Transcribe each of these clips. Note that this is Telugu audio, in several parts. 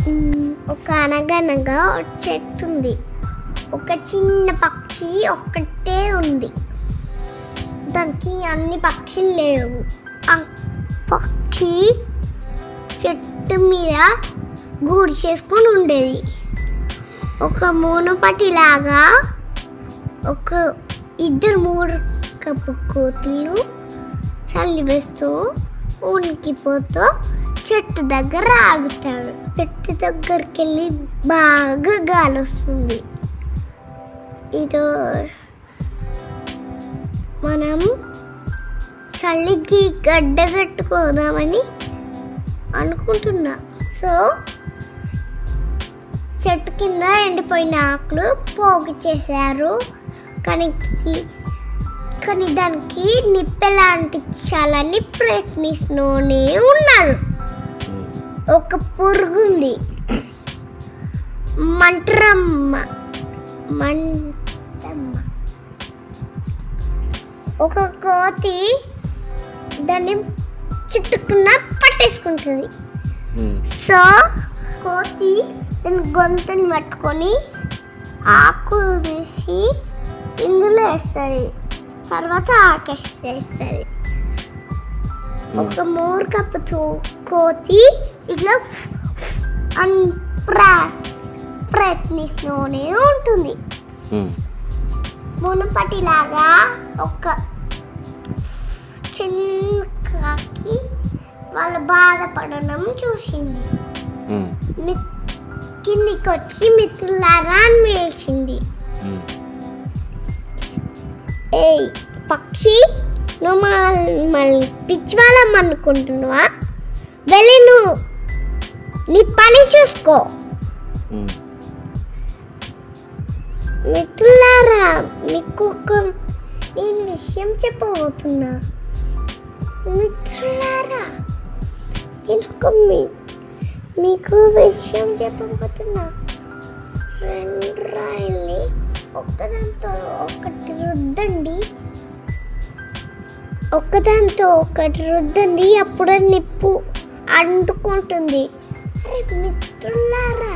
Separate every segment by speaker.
Speaker 1: మ్, ఒక అనగనగా ఒక చెట్టు ఉంది ఒక చిన్న పక్షి ఒక్కటే ఉంది దానికి అన్ని పక్షులు లేవు ఆ పక్షి చెట్టు మీద గూడు చేసుకొని ఉండేది ఒక మూనపటిలాగా ఒక ఇద్దరు మూడు కప్పు కోతులు చల్లి వేస్తూ ఉనికిపోతూ చెట్టు దగ్గర ఆగుతాడు చెట్టు దగ్గరికి వెళ్ళి బాగా గాలి వస్తుంది ఇదో మనం చలికి గడ్డ కట్టుకోదామని అనుకుంటున్నా సో చెట్టు కింద ఎండిపోయిన ఆకులు పోగు చేశారు కానీ కానీ దానికి నిప్పెలా అంటించాలని ప్రయత్నిస్తూనే ఉన్నారు ఒక పురుగు ఉంది మంటరమ్మ మంటమ్మ ఒక కోతి దాన్ని చుట్టుకున్న పట్టేసుకుంటుంది సో కోతి దాని గొంతుని పట్టుకొని ఆకు తీసి ఇందులో వేస్తుంది తర్వాత ఆకేస్తుంది ఒక మూర్ఖపు తో- కోతి ఇట్లా అన్ ప్రా ప్రయత్నిస్తూనే ఉంటుంది మునుపటిలాగా ఒక చిన్న కాకి వాళ్ళు బాధపడడం చూసింది మి కిందికి వచ్చి మిత్రులారా అని పిలిచింది ఏయ్ పక్షి నువ్వు మమ్మల్ని పిచ్చి వాళ్ళం అనుకుంటున్నావా వెళ్ళి నువ్వు నీ పని చూసుకో మిత్రులారా మీకు ఒక నేను విషయం చెప్పబోతున్నా మిత్రులారా నేను ఒక మీ- మీకు విషయం చెప్పబోతున్నా రెండు రాయల్ని ఒక్కదాంతో ఒకటి రుద్దండి ఒక్కదాంతో ఒకటి రుద్దండి అప్పుడే నిప్పు అంటుకుంటుంది అరే మిత్రులారా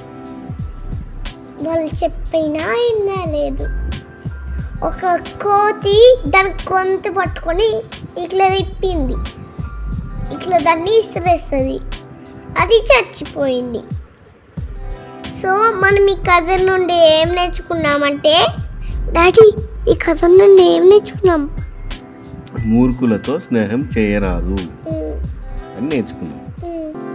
Speaker 1: వాళ్ళు చెప్పినా వినలేదు ఒక కోతి దాని గొంతు పట్టుకొని ఇట్లా తిప్పింది ఇట్లా దాన్ని ఇసిరేస్తుంది అది చచ్చిపోయింది సో మనం ఈ కథ నుండి ఏం నేర్చుకున్నామంటే డాడీ ఈ కథ నుండి ఏం నేర్చుకున్నాం
Speaker 2: మూర్ఖులతో స్నేహం చేయరాదు
Speaker 1: ఉమ్,
Speaker 2: అని నేర్చుకున్నాం
Speaker 1: ఉమ్.